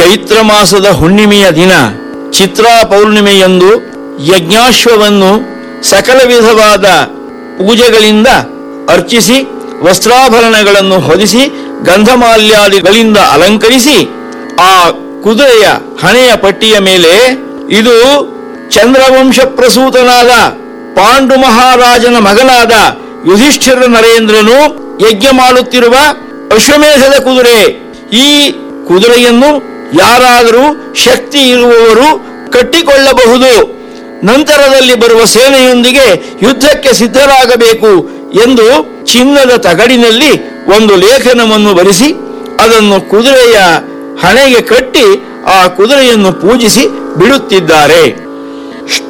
ಚೈತ್ರ ಮಾಸದ ಹುಣ್ಣಿಮೆಯ ದಿನ ಚಿತ್ರಾ ಪೌರ್ಣಿಮೆಯಂದು ಯಜ್ಞಾಶ್ವವನ್ನು ಸಕಲ ವಿಧವಾದ ಪೂಜೆಗಳಿಂದ ಅರ್ಚಿಸಿ ವಸ್ತ್ರಾಭರಣಗಳನ್ನು ಹೊದಿಸಿ ಗಂಧಮಾಲ್ಯಾದಿಗಳಿಂದ ಅಲಂಕರಿಸಿ ಆ ಕುದುರೆಯ ಹಣೆಯ ಪಟ್ಟಿಯ ಮೇಲೆ ಇದು ಚಂದ್ರವಂಶ ಪ್ರಸೂತನಾದ ಪಾಂಡು ಮಹಾರಾಜನ ಮಗನಾದ ಯುಧಿಷ್ಠಿರ ನರೇಂದ್ರನು ಯಜ್ಞ ಮಾಡುತ್ತಿರುವ ಅಶ್ವಮೇಧದ ಕುದುರೆ ಈ ಕುದುರೆಯನ್ನು ಯಾರಾದರೂ ಶಕ್ತಿ ಇರುವವರು ಕಟ್ಟಿಕೊಳ್ಳಬಹುದು ನಂತರದಲ್ಲಿ ಬರುವ ಸೇನೆಯೊಂದಿಗೆ ಯುದ್ಧಕ್ಕೆ ಸಿದ್ಧರಾಗಬೇಕು ಎಂದು ಚಿನ್ನದ ತಗಡಿನಲ್ಲಿ ಒಂದು ಲೇಖನವನ್ನು ಬರೆಸಿ ಅದನ್ನು ಕುದುರೆಯ ಹಣೆಗೆ ಕಟ್ಟಿ ಆ ಕುದುರೆಯನ್ನು ಪೂಜಿಸಿ ಬಿಡುತ್ತಿದ್ದಾರೆ